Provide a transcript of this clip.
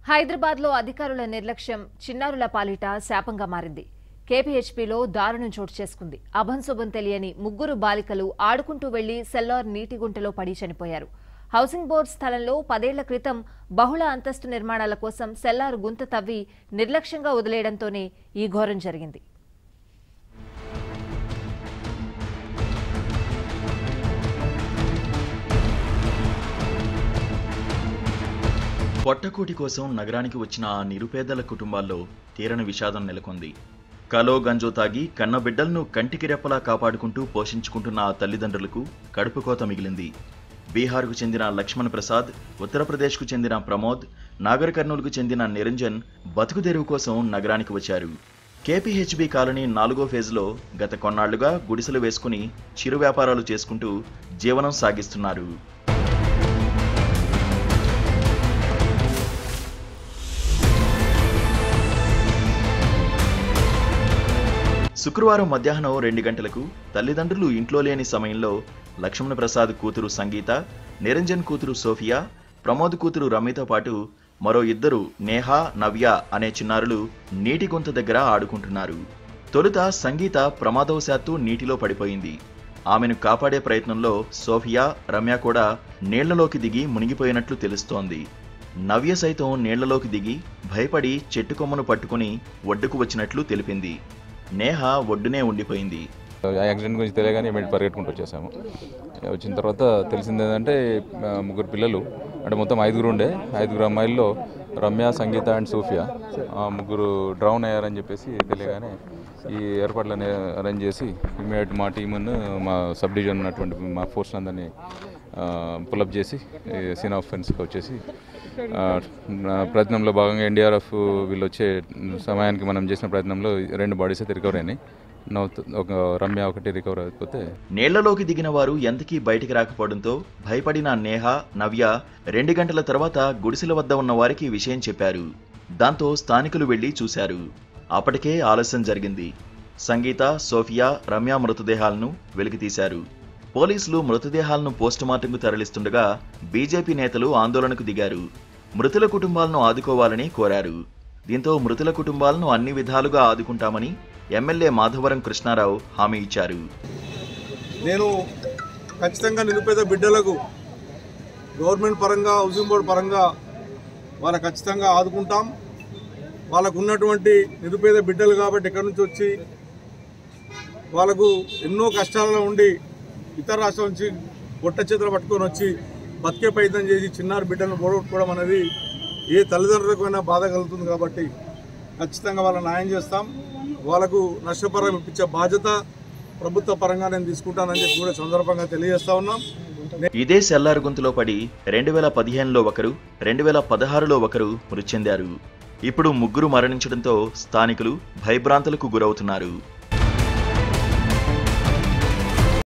హైదరాబాద్లో అధికారుల నిర్లక్ష్యం చిన్నారుల పాలిట శాపంగా మారింది కేపీహెచ్పీలో దారుణం చోటు చేసుకుంది అభంశుభం తెలియని ముగ్గురు బాలికలు ఆడుకుంటూ వెళ్లి సెల్లార్ నీటి గుంటలో పడి చనిపోయారు హౌసింగ్ బోర్డు స్థలంలో పదేళ్ల క్రితం బహుళ అంతస్తు నిర్మాణాల కోసం సెల్లార్ గుంత తవ్వి నిర్లక్ష్యంగా వదిలేయడంతోనే ఈ ఘోరం జరిగింది పొట్టకూటి కోసం నగరానికి వచ్చిన ఆ నిరుపేదల కుటుంబాల్లో తీరని విషాదం నెలకొంది కలో గంజో తాగి కన్న బిడ్డలను కంటికి రెప్పలా కాపాడుకుంటూ పోషించుకుంటున్న ఆ తల్లిదండ్రులకు కడుపుకోత మిగిలింది బీహార్కు చెందిన లక్ష్మణ్ ప్రసాద్ ఉత్తరప్రదేశ్కు చెందిన ప్రమోద్ నాగర్ కర్నూలుకు చెందిన నిరంజన్ బతుకు తెరువు కోసం నగరానికి వచ్చారు కేపీహెచ్బీ కాలనీ నాలుగో ఫేజ్లో గత కొన్నాళ్లుగా గుడిసెలు వేసుకుని చిరు వ్యాపారాలు చేసుకుంటూ జీవనం సాగిస్తున్నారు శుక్రవారం మధ్యాహ్నం రెండు గంటలకు తల్లిదండ్రులు ఇంట్లో లేని సమయంలో లక్ష్మణ ప్రసాద్ కూతురు సంగీత నిరంజన్ కూతురు సోఫియా ప్రమోద్ కూతురు రమ్యతో పాటు మరో ఇద్దరు నేహా నవ్య అనే చిన్నారులు నీటి గుంత దగ్గర ఆడుకుంటున్నారు తొలుత సంగీత ప్రమాదవశాత్తు నీటిలో పడిపోయింది ఆమెను కాపాడే ప్రయత్నంలో సోఫియా రమ్య కూడా నీళ్లలోకి దిగి మునిగిపోయినట్లు తెలుస్తోంది నవ్య సైతం నీళ్లలోకి దిగి భయపడి చెట్టు కొమ్మను పట్టుకుని ఒడ్డుకు వచ్చినట్లు తెలిపింది నేహ ఒడ్డునే ఉండిపోయింది యాక్సిడెంట్ గురించి తెలియగానే మేము పరిగెట్టుకుంటూ వచ్చేసాము వచ్చిన తర్వాత తెలిసింది ఏంటంటే ఆ, ముగ్గురు పిల్లలు అంటే మొత్తం ఐదుగురు ఉండే ఐదుగురు అమ్మాయిల్లో రమ్య సంగీత అండ్ సోఫియా ఆ ముగ్గురు డ్రౌన్ అయ్యారని చెప్పేసి తెలియగానే ఈ ఏర్పాట్లను అరేంజ్ చేసి ఇమీడియట్ మా టీమును మా సబ్ డివిజన్ ఉన్నటువంటి మా ఫోర్స్ అందరినీ పులప్ చేసి సీన్ ఆఫ్ ఫెన్స్కి వచ్చేసి ఆ, నా ప్రయత్నంలో భాగంగా ఎన్డీఆర్ఎఫ్ వీళ్ళు వచ్చే సమయానికి మనం చేసిన ప్రయత్నంలో రెండు బాడీస్ అయితే రికవర్ అయినాయి నవ్వు ఒక రమ్య ఒకటి రికవర్ అయిపోతే నీళ్లలోకి దిగిన వారు ఎంతకీ బయటికి రాకపోవడంతో భయపడిన నేహ నవ్య రెండు గంటల తర్వాత గుడిసెల వద్ద ఉన్న వారికి విషయం చెప్పారు దాంతో స్థానికులు వెళ్లి చూశారు అప్పటికే ఆలస్యం జరిగింది సంగీత సోఫియా రమ్య మృతదేహాలను వెలికితీశారు పోలీసులు మృతదేహాలను పోస్టుమార్టంకు తరలిస్తుండగా బీజేపీ నేతలు ఆందోళనకు దిగారు మృతుల కుటుంబాలను ఆదుకోవాలని కోరారు దీంతో మృతుల కుటుంబాలను అన్ని విధాలుగా ఆదుకుంటామని ఎమ్మెల్యే మాధవరం కృష్ణారావు హామీ ఇచ్చారు నేను ఖచ్చితంగా నిరుపేద బిడ్డలకు గవర్నమెంట్ పరంగా హౌసింగ్ బోర్డు పరంగా వాళ్ళకి ఖచ్చితంగా ఆదుకుంటాం వాళ్ళకు ఉన్నటువంటి నిరుపేద బిడ్డలు కాబట్టి ఇక్కడి నుంచి వచ్చి వాళ్ళకు ఎన్నో కష్టాలలో ఉండి ఇతర రాష్ట్రాల నుంచి పొట్ట చేతులు పట్టుకొని వచ్చి బతికే ప్రయత్నం చేసి చిన్నారి బిడ్డలను పోగొట్టుకోవడం అనేది ఏ తల్లిదండ్రులకైనా బాధ కలుగుతుంది కాబట్టి ఖచ్చితంగా వాళ్ళ న్యాయం చేస్తాం వాళ్ళకు నష్టపరం ఇప్పించే బాధ్యత ప్రభుత్వ పరంగా నేను తీసుకుంటానని చెప్పి కూడా సందర్భంగా తెలియజేస్తా ఉన్నాం ఇదే సెల్లారు గుంతలో పడి రెండు వేల పదిహేనులో ఒకరు రెండు వేల పదహారులో ఒకరు మృతి చెందారు ఇప్పుడు ముగ్గురు మరణించడంతో స్థానికులు భయభ్రాంతులకు గురవుతున్నారు